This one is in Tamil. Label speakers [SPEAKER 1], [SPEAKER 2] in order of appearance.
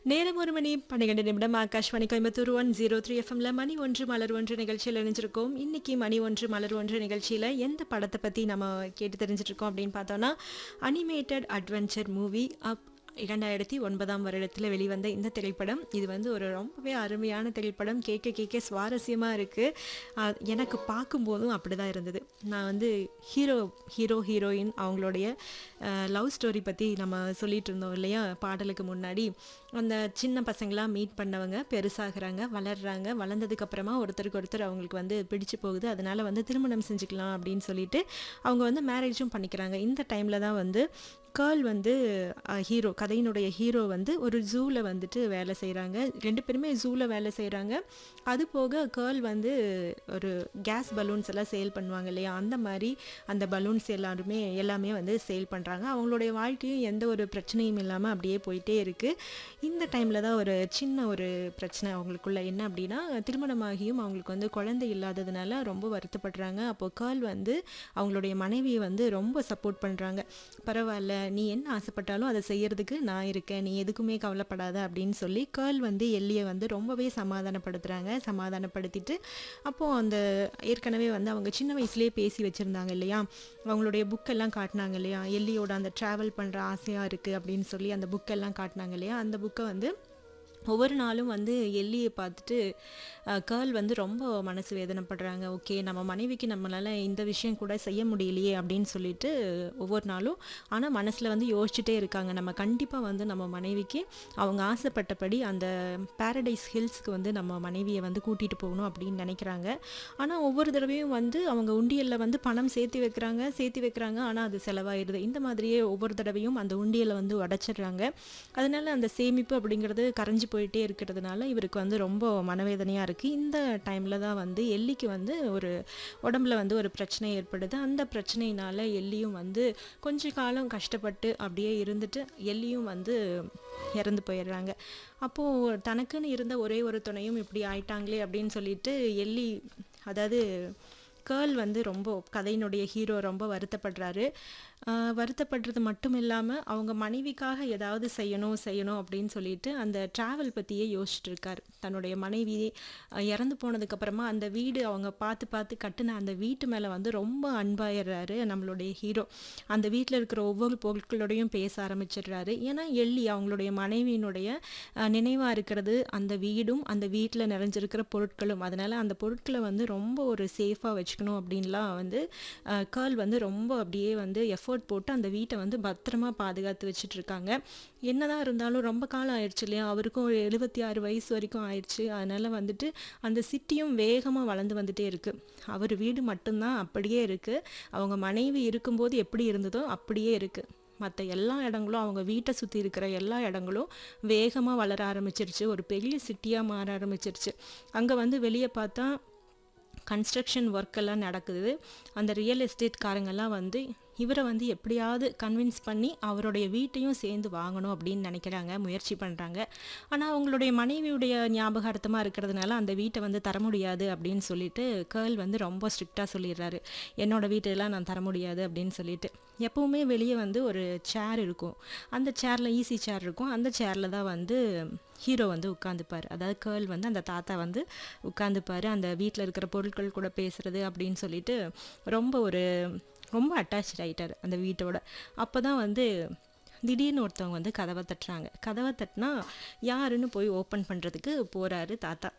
[SPEAKER 1] நேரம் ஒரு மணி பன்னிரெண்டு நிமிடம் Akashvani Coimbatore one zero three எஃப்எம்ல மணி ஒன்று மலர் ஒன்று நிகழ்ச்சியில் இணைஞ்சிருக்கோம் இன்னைக்கு மணி ஒன்று மலர் ஒன்று நிகழ்ச்சியில் எந்த படத்தை பற்றி நம்ம கேட்டு தெரிஞ்சுட்டு இருக்கோம் அப்படின்னு பார்த்தோன்னா அனிமேட்டட் அட்வென்ச்சர் மூவி அப் இரண்டாயிரத்தி ஒன்பதாம் வருடத்தில் வெளிவந்த இந்த திரைப்படம் இது வந்து ஒரு ரொம்பவே அருமையான திரைப்படம் கேட்க கேட்க சுவாரஸ்யமாக இருக்குது எனக்கு பார்க்கும்போதும் அப்படி தான் இருந்தது நான் வந்து ஹீரோ ஹீரோ ஹீரோயின் அவங்களுடைய லவ் ஸ்டோரி பற்றி நம்ம சொல்லிட்டு இருந்தோம் இல்லையா பாடலுக்கு முன்னாடி அந்த சின்ன பசங்களாம் மீட் பண்ணவங்க பெருசாகிறாங்க வளர்றாங்க வளர்ந்ததுக்கப்புறமா ஒருத்தருக்கு ஒருத்தர் அவங்களுக்கு வந்து பிடிச்சு போகுது அதனால வந்து திருமணம் செஞ்சுக்கலாம் அப்படின்னு சொல்லிட்டு அவங்க வந்து மேரேஜும் பண்ணிக்கிறாங்க இந்த டைமில் தான் வந்து கேர்ள் வந்து ஹீரோ கதையினுடைய ஹீரோ வந்து ஒரு ஜூவில் வந்துட்டு வேலை செய்கிறாங்க ரெண்டு பேருமே ஜூவில் வேலை செய்கிறாங்க அது போக கேர்ள் வந்து ஒரு கேஸ் பலூன்ஸ் எல்லாம் சேல் பண்ணுவாங்க இல்லையா அந்த மாதிரி அந்த பலூன்ஸ் எல்லாருமே எல்லாமே வந்து சேல் பண்ணுறாங்க அவங்களுடைய வாழ்க்கையும் எந்த ஒரு பிரச்சனையும் இல்லாமல் அப்படியே போயிட்டே இருக்குது இந்த டைமில் தான் ஒரு சின்ன ஒரு பிரச்சனை அவங்களுக்குள்ள என்ன அப்படின்னா திருமணமாகியும் அவங்களுக்கு வந்து குழந்தை இல்லாததுனால ரொம்ப வருத்தப்படுறாங்க அப்போ கேர்ள் வந்து அவங்களுடைய மனைவியை வந்து ரொம்ப சப்போர்ட் பண்ணுறாங்க பரவாயில்ல நீ என்ன ஆசைப்பட்டாலும் அதை செய்யறதுக்கு நான் இருக்கேன் நீ எதுக்குமே கவலைப்படாத அப்படின்னு சொல்லி கேர்ள் வந்து எல்லியை வந்து ரொம்பவே சமாதானப்படுத்துகிறாங்க சமாதானப்படுத்திட்டு அப்போது அந்த ஏற்கனவே வந்து அவங்க சின்ன வயசுலேயே பேசி வச்சுருந்தாங்க இல்லையா அவங்களுடைய புக்கெல்லாம் காட்டினாங்க இல்லையா எல்லியோட அந்த ட்ராவல் பண்ணுற ஆசையாக இருக்குது அப்படின்னு சொல்லி அந்த புக்கெல்லாம் காட்டினாங்க இல்லையா அந்த புக்கை வந்து ஒவ்வொரு நாளும் வந்து எல்லியை பார்த்துட்டு கேர்ள் வந்து ரொம்ப மனசு வேதனைப்படுறாங்க ஓகே நம்ம மனைவிக்கு நம்மளால் இந்த விஷயம் கூட செய்ய முடியலையே அப்படின்னு சொல்லிட்டு ஒவ்வொரு நாளும் ஆனால் மனசில் வந்து யோசிச்சுட்டே இருக்காங்க நம்ம கண்டிப்பாக வந்து நம்ம மனைவிக்கு அவங்க ஆசைப்பட்டபடி அந்த பேரடைஸ் ஹில்ஸ்க்கு வந்து நம்ம மனைவியை வந்து கூட்டிகிட்டு போகணும் அப்படின்னு நினைக்கிறாங்க ஆனால் ஒவ்வொரு தடவையும் வந்து அவங்க உண்டியலில் வந்து பணம் சேர்த்து வைக்கிறாங்க சேர்த்து வைக்கிறாங்க ஆனால் அது செலவாயிடுது இந்த மாதிரியே ஒவ்வொரு தடவையும் அந்த உண்டியலை வந்து உடச்சிடுறாங்க அதனால அந்த சேமிப்பு அப்படிங்கிறது கரைஞ்சி போயிட்டே இருக்கிறதுனால இவருக்கு வந்து ரொம்ப மனவேதனையாக இருக்குது இந்த டைமில் தான் வந்து எல்லிக்கு வந்து ஒரு உடம்புல வந்து ஒரு பிரச்சனை ஏற்படுது அந்த பிரச்சனையினால எல்லியும் வந்து கொஞ்ச காலம் கஷ்டப்பட்டு அப்படியே இருந்துட்டு எல்லியும் வந்து இறந்து போயிடுறாங்க அப்போது தனக்குன்னு இருந்த ஒரே ஒரு துணையும் இப்படி ஆயிட்டாங்களே அப்படின்னு சொல்லிட்டு எல்லி அதாவது கேர்ள் வந்து ரொம்ப கதையினுடைய ஹீரோ ரொம்ப வருத்தப்படுறாரு வருத்தப்படுறது மட்டும் இல்லாமல் அவங்க மனைவிக்காக ஏதாவது செய்யணும் செய்யணும் அப்படின்னு சொல்லிட்டு அந்த ட்ராவல் பற்றியே யோசிச்சுட்டு இருக்கார் தன்னுடைய மனைவி இறந்து போனதுக்கப்புறமா அந்த வீடு அவங்க பார்த்து பார்த்து கட்டின அந்த வீட்டு மேலே வந்து ரொம்ப அன்பாயிடுறாரு நம்மளுடைய ஹீரோ அந்த வீட்டில் இருக்கிற ஒவ்வொரு பொருட்களோடையும் பேச ஆரம்பிச்சிடுறாரு ஏன்னா எள்ளி அவங்களுடைய மனைவியினுடைய நினைவாக இருக்கிறது அந்த வீடும் அந்த வீட்டில் நிறைஞ்சிருக்கிற பொருட்களும் அதனால் அந்த பொருட்களை வந்து ரொம்ப ஒரு சேஃபாக வச்சுக்கணும் அப்படின்லாம் வந்து கேர்ள் வந்து ரொம்ப அப்படியே வந்து எஃபோர்ட் போட்டு அந்த வீட்டை வந்து பத்திரமா பாதுகாத்து வச்சுட்டு இருக்காங்க என்னதான் இருந்தாலும் ரொம்ப காலம் ஆயிடுச்சு இல்லையா அவருக்கும் ஒரு எழுபத்தி ஆறு வயசு வரைக்கும் ஆயிடுச்சு அதனால வந்துட்டு அந்த சிட்டியும் வேகமாக வளர்ந்து வந்துட்டே இருக்கு அவர் வீடு மட்டும்தான் அப்படியே இருக்கு அவங்க மனைவி இருக்கும்போது எப்படி இருந்ததோ அப்படியே இருக்கு மற்ற எல்லா இடங்களும் அவங்க வீட்டை சுற்றி இருக்கிற எல்லா இடங்களும் வேகமாக வளர ஆரம்பிச்சிருச்சு ஒரு பெரிய சிட்டியாக மாற ஆரம்பிச்சிருச்சு அங்கே வந்து வெளியே பார்த்தா கன்ஸ்ட்ரக்ஷன் ஒர்க்கெல்லாம் நடக்குது அந்த ரியல் எஸ்டேட் காரங்கெல்லாம் வந்து இவரை வந்து எப்படியாவது கன்வின்ஸ் பண்ணி அவருடைய வீட்டையும் சேர்ந்து வாங்கணும் அப்படின்னு நினைக்கிறாங்க முயற்சி பண்ணுறாங்க ஆனால் அவங்களுடைய மனைவியுடைய ஞாபகார்த்தமாக இருக்கிறதுனால அந்த வீட்டை வந்து தர முடியாது அப்படின்னு சொல்லிட்டு கேர்ள் வந்து ரொம்ப ஸ்ட்ரிக்டாக சொல்லிடுறாரு என்னோடய வீட்டெல்லாம் நான் தர முடியாது அப்படின்னு சொல்லிட்டு எப்போவுமே வெளியே வந்து ஒரு சேர் இருக்கும் அந்த சேரில் ஈஸி சேர் இருக்கும் அந்த சேரில் தான் வந்து ஹீரோ வந்து உட்காந்துப்பார் அதாவது கேர்ள் வந்து அந்த தாத்தா வந்து உட்காந்துப்பார் அந்த வீட்டில் இருக்கிற பொருட்கள் கூட பேசுகிறது அப்படின்னு சொல்லிட்டு ரொம்ப ஒரு ரொம்ப அட்டாச் ஆகிட்டார் அந்த வீட்டோட அப்போ தான் வந்து திடீர்னு ஒருத்தவங்க வந்து கதவை தட்டுறாங்க கதவை தட்டினா யாருன்னு போய் ஓப்பன் பண்ணுறதுக்கு போகிறாரு தாத்தா